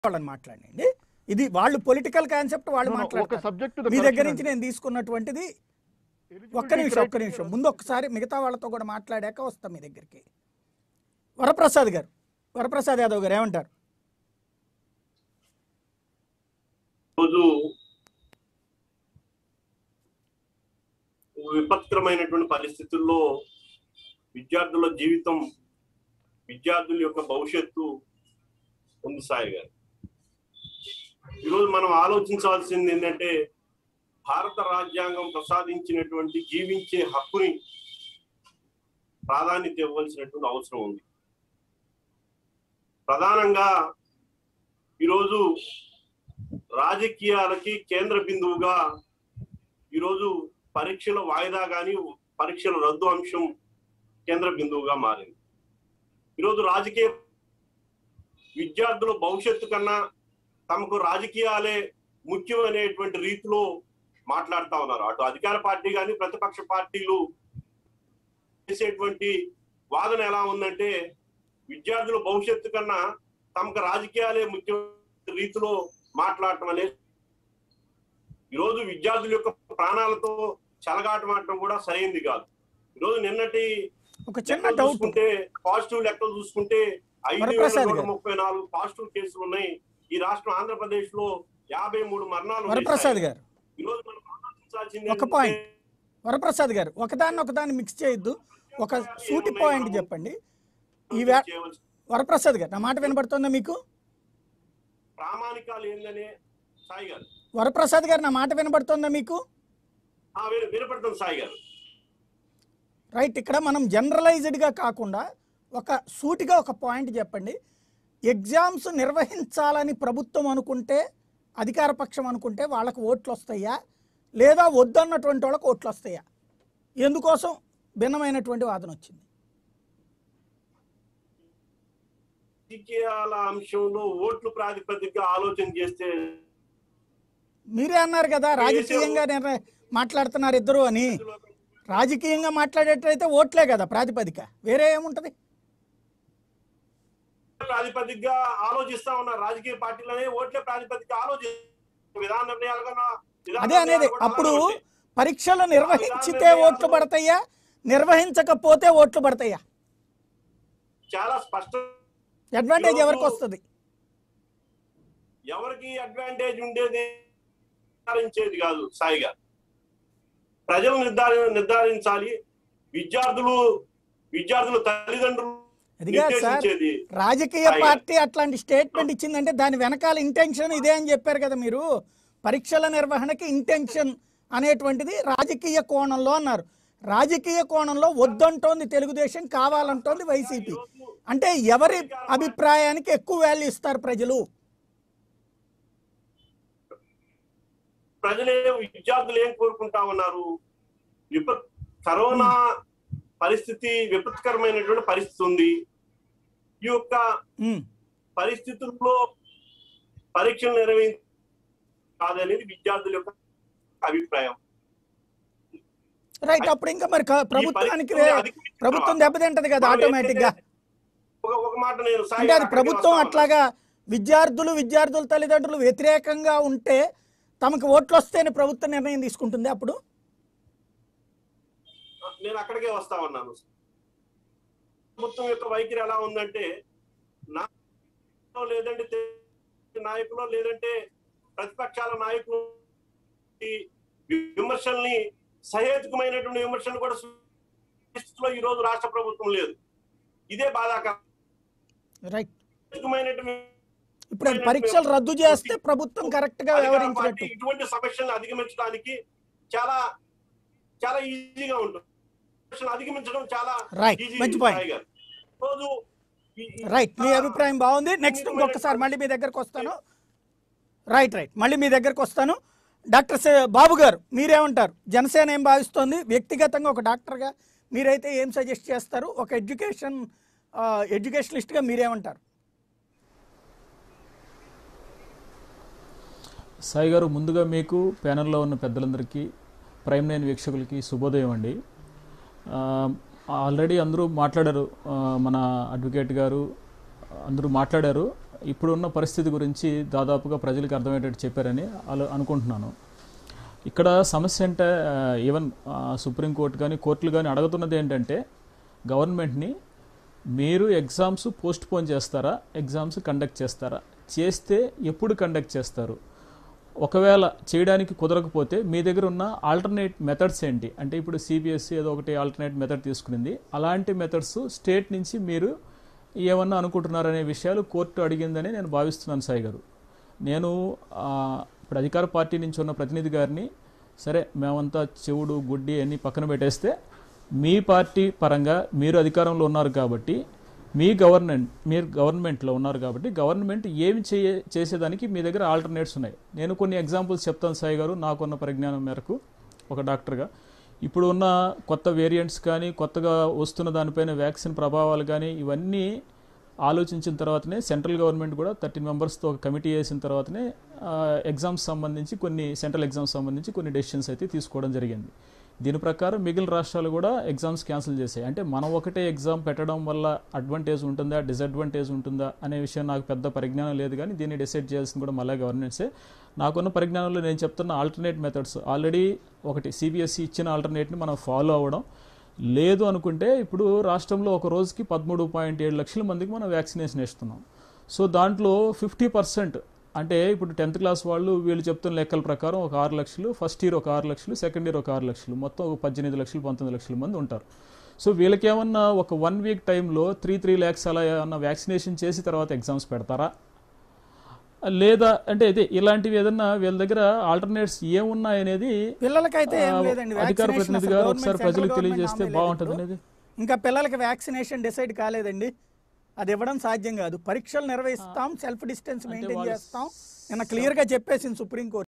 వాళ్ళని మాట్లాడండి ఇది వాళ్ళు పొలిటికల్ కాన్సెప్ట్ వాళ్ళు No, no, ఒక మాట్లాడతారు subject to the మీ దగ్గర correction నుంచి నేను తీసుకున్నటువంటిది Eligibility ఒక్క నిమిషం ఒక్క criteria నిమిషం ముందు ఒక్కసారి మిగతా వాళ్ళతో కూడా మాట్లాడాక వస్తాం మీ దగ్గరికి వరప్రసాద్ గారు వరప్రసాద్ యాదవ్ గారు ఏమంటారు రోజు విపత్కరమైనటువంటి పరిస్థితుల్లో విద్యార్థుల జీవితం విద్యార్థుల యొక్క భవిష్యత్తు ఉంది సాయి గారు ఈరోజు మనం ఆలోచించాల్సింది ఏంటంటే భారత రాజ్యాంగం ప్రసాదించినటువంటి జీవించే హక్కుని ప్రాధాన్యత ఇవ్వాల్సినటువంటి అవసరం ఉంది ప్రధానంగా ఈరోజు రాజకీయాలకి కేంద్ర బిందువుగా ఈరోజు పరీక్షల వాయిదా కానీ పరీక్షల రద్దు అంశం కేంద్ర బిందువుగా మారింది ఈరోజు రాజకీయ విద్యార్థుల భవిష్యత్తు కన్నా తమకు రాజకీయాలే ముఖ్యమైనటువంటి రీతిలో మాట్లాడుతా ఉన్నారు అటు అధికార పార్టీ కానీ ప్రతిపక్ష పార్టీలు చేసేటువంటి వాదన ఎలా ఉందంటే విద్యార్థుల భవిష్యత్తు కన్నా తమకు రాజకీయాలే ముఖ్యమైన రీతిలో మాట్లాడటం అనేది ఈరోజు విద్యార్థుల యొక్క ప్రాణాలతో చెలగాటమాడటం కూడా సరైంది కాదు ఈరోజు నిన్నటి ఒక చిన్న లెక్కలు డౌట్ చూసుకుంటే పాజిటివ్ లెక్కలు చూసుకుంటే ఐదు వేల వరప్రసాద్ నూట గారు. ముప్పై నాలుగు పాజిటివ్ కేసులు ఉన్నాయి ఈ రాష్ట్రం ఆంధ్రప్రదేశ్ లో యాభై మూడు మరణాలు ఉన్నాయి వరప్రసాద్ సార్. గారు ఈరోజు మనం ఆలోచించాల్సింది ఒక ఏంటంటే point. వరప్రసాద్ గారు ఒకదాన్ని ఒకదాన్ని మిక్స్ చేయొద్దు ఒక సూటి పాయింట్ చెప్పండి ఈ వే చేయవలసిన వరప్రసాద్ గారు నా మాట వినబడుతుందా మీకు ప్రామాణికాలు ఏందనే సాయి గారు వరప్రసాద్ గారు నా మాట వినబడుతుందా మీకు ఆ, విన- వినపడుతుంది సాయి గారు రైట్ ఇక్కడ మనం జనరలైజ్డ్గా కాకుండా ఒక సూటిగా ఒక పాయింట్ చెప్పండి ఎగ్జామ్స్ నిర్వహించాలని ప్రభుత్వం అనుకుంటే అధికార పక్షం అనుకుంటే వాళ్ళకి ఓట్లు వస్తాయా లేదా వద్దన్నటువంటి వాళ్ళకి ఓట్లు వస్తాయా ఎందుకోసం భిన్నమైనటువంటి వాదన వచ్చింది రాజకీయాల అంశంలో ఓట్లు ప్రాతిపదికగా ఆలోచన చేస్తే మీరే అన్నారు కదా రాజకీయంగా నిర్ణ మాట్లాడుతున్నారు ఇద్దరు అని రాజకీయంగా మాట్లాడేటైతే ఓట్లే కదా ప్రాతిపదిక వేరే ఏముంటది ప్రాతిపదికగా ఆలోచిస్తా ఉన్న రాజకీయ పార్టీలనే ఓట్లే ప్రాతిపదిక ఆలోచి విధాన నిర్ణయాలు కన్నా విధాన అదే అనేది నిర్ణయాలు కూడా అప్పుడు అలాగే ఉంటాయి. పరీక్షలు నిర్వహించితే ఓట్లు పడతాయా నిర్వహించకపోతే ఓట్లు పడతాయా చాలా స్పష్టం అడ్వాంటేజ్ ఎవరికి వస్తుంది ఎవరికి అడ్వాంటేజ్ ఉండేది నిర్ధారించేది కాదు సాయిగా ప్రజలు నిర్ధారి నిర్ధారించాలి విద్యార్థులు విద్యార్థుల తల్లిదండ్రులు అది కాదు సార్ నిర్దేశించేది రాజకీయ సాయిగా. పార్టీ అట్లాంటి స్టేట్మెంట్ ఇచ్చిందంటే దాని వెనకాల ఇంటెన్షన్ ఇదే అని చెప్పారు కదా మీరు పరీక్షల నిర్వహణకి ఇంటెన్షన్ అనేటువంటిది రాజకీయ కోణంలో అన్నారు రాజకీయ కోణంలో వద్దంటోంది తెలుగుదేశం కావాలంటోంది వైసీపీ అంటే ఎవరి అభిప్రాయానికి ఎక్కువ వాల్యూ ఇస్తారు ప్రజలు ప్రజలే విద్యార్థులు ఏం కోరుకుంటా ఉన్నారు విప కరోనా పరిస్థితి విపత్కరమైనటువంటి పరిస్థితి ఉంది ఈ యొక్క ఉమ్. పరిస్థితుల్లో పరీక్షలు నిర్వహించ కాదనేది విద్యార్థుల యొక్క అభిప్రాయం రైట్ అప్పుడు ఇంకా మరి క- ప్రభుత్వానికి వే- అధిగమించిన ప్రభుత్వం తర్వాత దెబ్బతింటది కదా మనం ఆటోమేటిక్ గా ఏంటంటే ఒక ఒక మాట నేను సాయి అంటే అది అక్కడికి ప్రభుత్వం వస్తా అట్లాగా విద్యార్థులు విద్యార్థుల తల్లిదండ్రులు వ్యతిరేకంగా ఉంటే తమకు ఓట్లు వస్తేనే ప్రభుత్వం నిర్ణయం తీసుకుంటుంది అప్పుడు ఉన్నా. నేను అక్కడికే వస్తా ఉన్నాను ప్రభుత్వం యొక్క వైఖరి ఎలా ఉందంటే నా లేదంటే తె- నాయకులు లేదంటే ప్రతిపక్షాల నాయకులు ఈ విమర్శల్ని సహేతుకమైనటువంటి విమర్శలు కూడా పరిస్థితిలో ఈ రోజు రాష్ట్ర ప్రభుత్వం లేదు ఇదే రైట్ బాధాకరమైనటువంటి ఇప్పుడు అది పరీక్షలు రద్దు చేస్తే ప్రభుత్వం కరెక్ట్ గా అధికార వ్యవహరించినట్టు పార్టీ ఇటువంటి సమస్యలను అధిగమించడానికి చాలా చాలా ఈజీగా ఉంటుంది సమస్యలను అధిగమించడం చాలా Right. ఈజీ మంచి point. సాయి గారు. రోజు ఈ- ఈ- రైట్ మీ అభిప్రాయం బాగుంది నెక్స్ట్ ఇంకొకసారి మళ్ళీ మీ దగ్గరకు వస్తాను రైట్ రైట్ మళ్ళీ మీ దగ్గరకు వస్తాను డాక్టర్ సే- బాబు గారు మీరేమంటారు జనసేన ఏం భావిస్తోంది వ్యక్తిగతంగా ఒక డాక్టర్గా మీరైతే ఏం సజెస్ట్ చేస్తారు ఒక ఎడ్యుకేషన్ ఎడ్యుకేషనిస్ట్గా మీరేమంటారు సాయి గారు ముందుగా మీకు ప్యానెల్లో ఉన్న పెద్దలందరికీ ప్రైమ్ నైన్ వీక్షకులకి శుభోదయం అండి ఆ, ఆల్రెడీ అందరూ మాట్లాడారు ఆ, మన అడ్వకేట్ గారు అందరూ మాట్లాడారు ఇప్పుడున్న పరిస్థితి గురించి దాదాపుగా ప్రజలకు అర్థమయ్యేటట్టు చెప్పారని అలా అనుకుంటున్నాను ఇక్కడ సమస్య అంటే ఆ, ఈవెన్ ఆ, సుప్రీంకోర్టు కానీ కోర్టులు కానీ అడుగుతున్నది ఏంటంటే గవర్నమెంట్ని మీరు ఎగ్జామ్స్ పోస్ట్ పోన్ చేస్తారా ఎగ్జామ్స్ కండక్ట్ చేస్తారా చేస్తే ఎప్పుడు కండక్ట్ చేస్తారు ఒకవేళ చేయడానికి కుదరకపోతే మీ దగ్గర ఉన్న ఆల్టర్నేట్ మెథడ్స్ ఏంటి అంటే ఇప్పుడు సిబిఎస్ఈ ఏదో ఒకటి ఆల్టర్నేట్ మెథడ్ తీసుకునింది అలాంటి మెథడ్స్ స్టేట్ నుంచి మీరు ఏమన్నా అనుకుంటున్నారనే విషయాలు కోర్టు అడిగిందని నేను భావిస్తున్నాను సాయి గారు నేను ఆ, ఇప్పుడు అధికార పార్టీ నుంచి ఉన్న ప్రతినిధి గారిని సరే మేమంతా చెవుడు గుడ్డి అన్ని పక్కన పెట్టేస్తే మీ పార్టీ పరంగా మీరు అధికారంలో ఉన్నారు కాబట్టి మీ గవర్నమెంట్ మీరు గవర్నమెంట్లో ఉన్నారు కాబట్టి గవర్నమెంట్ ఏమి చేయ చేసేదానికి మీ దగ్గర ఆల్టర్నేట్స్ ఉన్నాయి నేను కొన్ని ఎగ్జాంపుల్స్ చెప్తాను సాయి గారు నాకున్న పరిజ్ఞానం మేరకు ఒక డాక్టర్గా ఇప్పుడు ఉన్న కొత్త వేరియంట్స్ కానీ కొత్తగా వస్తున్న దానిపైన వ్యాక్సిన్ ప్రభావాలు కానీ ఇవన్నీ ఆలోచించిన తర్వాతనే సెంట్రల్ గవర్నమెంట్ కూడా థర్టీన్ మెంబర్స్తో ఒక కమిటీ వేసిన తర్వాతనే ఎగ్జామ్స్ సంబంధించి కొన్ని సెంట్రల్ ఎగ్జామ్స్ సంబంధించి కొన్ని డెసిషన్స్ అయితే తీసుకోవడం జరిగింది దీని ప్రకారం మిగిలిన రాష్ట్రాలు కూడా ఎగ్జామ్స్ క్యాన్సిల్ చేశాయి అంటే మనం ఒకటే ఎగ్జామ్ పెట్టడం వల్ల అడ్వాంటేజ్ ఉంటుందా డిసడ్వాంటేజ్ ఉంటుందా అనే విషయం నాకు పెద్ద పరిజ్ఞానం లేదు కానీ దీన్ని డిసైడ్ చేయాల్సింది కూడా మళ్ళీ గవర్నెన్సే నాకున్న పరిజ్ఞానంలో నేను చెప్తున్న ఆల్టర్నేట్ మెథడ్స్ ఆల్రెడీ ఒకటి సిబిఎస్ఈ ఇచ్చిన ఆల్టర్నేట్ని మనం ఫాలో అవ్వడం లేదు అనుకుంటే ఇప్పుడు రాష్ట్రంలో ఒక రోజుకి పదమూడు పాయింట్ ఏడు లక్షల మందికి మనం వ్యాక్సినేషన్ ఇస్తున్నాం సో దాంట్లో ఫిఫ్టీ పర్సెంట్ అంటే ఇప్పుడు టెన్త్ క్లాస్ వాళ్ళు వీళ్ళు చెప్తున్న లెక్కల ప్రకారం ఒక ఆరు లక్షలు ఫస్ట్ ఇయర్ ఒక ఆరు లక్షలు సెకండ్ ఇయర్ ఒక ఆరు లక్షలు మొత్తం ఒక పద్దెనిమిది లక్షలు పంతొమ్మిది లక్షల మంది ఉంటారు సో వీళ్ళకి ఏమన్నా ఒక వన్ వీక్ టైంలో త్రీ త్రీ ల్యాక్స్ అలా ఏమన్నా వ్యాక్సినేషన్ చేసి తర్వాత ఎగ్జామ్స్ పెడతారా లేదా అంటే ఇదే ఇలాంటివి ఏదన్నా వీళ్ళ దగ్గర ఆల్టర్నేట్స్ ఏమున్నాయనేది పిల్లలకైతే ఏం ఆ, లేదండి అధికార Vaccination ప్రతినిధి అసలు గారు government, ఒకసారి central ప్రజలకు government తెలియజేస్తే హామీ లేదు బాగుంటుంది ఇప్పుడు. అనేది ఇంకా పిల్లలకి వ్యాక్సినేషన్ డిసైడ్ కాలేదండి అది ఇవ్వడం సాధ్యం కాదు పరీక్షలు నిర్వహిస్తాం సెల్ఫ్ డిస్టెన్స్ మెయింటైన్ వాళ్ళు చేస్తాం నిన్న క్లియర్ గా చెప్పేసింది సుప్రీంకోర్టు